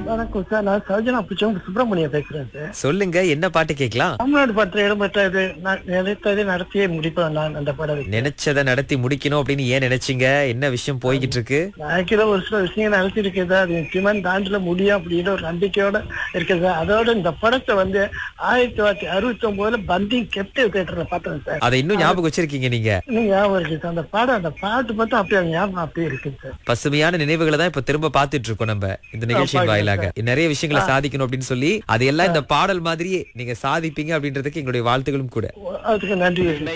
வணக்கம் சார் நான் சர்ஜனா பிடிச்சவங்க சுப்பிரமணியம் பேசுறேன் சார் சொல்லுங்க என்ன பாட்டு கேட்கலாம் தமிழ்நாடு பற்ற இடம்பெற்றது நான் நினைத்ததை நடத்தியே முடிப்பேன் நான் அந்த படம் நினைச்சதை நடத்தி முடிக்கணும் அப்படின்னு ஏன் நினைச்சீங்க என்ன விஷயம் போய்கிட்டு இருக்கு வாழ்க்கையில ஒரு சில விஷயங்கள் நடத்தி இருக்குது அது நிச்சயமான தாண்டில முடியும் அப்படின்னு ஒரு நம்பிக்கையோட இருக்குது அதோட இந்த படத்தை வந்து ஆயிரத்தி தொள்ளாயிரத்தி அறுபத்தி ஒன்பதுல பந்தி கெப்டிவ் தியேட்டர்ல பார்த்தேன் சார் அதை இன்னும் ஞாபகம் வச்சிருக்கீங்க நீங்க இன்னும் ஞாபகம் இருக்கு சார் அந்த பாடம் அந்த பாட்டு மட்டும் அப்படியே ஞாபகம் அப்படியே இருக்கு சார் பசுமையான நினைவுகளை தான் இப்ப திரும்ப பாத்துட்டு இருக்கோம் நம்ம இந்த நிகழ்ச்சியின் வாயிலாக நிறைய விஷயங்களை சாதிக்கணும் அப்படின்னு சொல்லி அதையெல்லாம் இந்த பாடல் மாதிரியே நீங்க சாதிப்பீங்க அப்படின்றதுக்கு எங்களுடைய வாழ்த்துகளும் கூட அதுக்கு நன்றி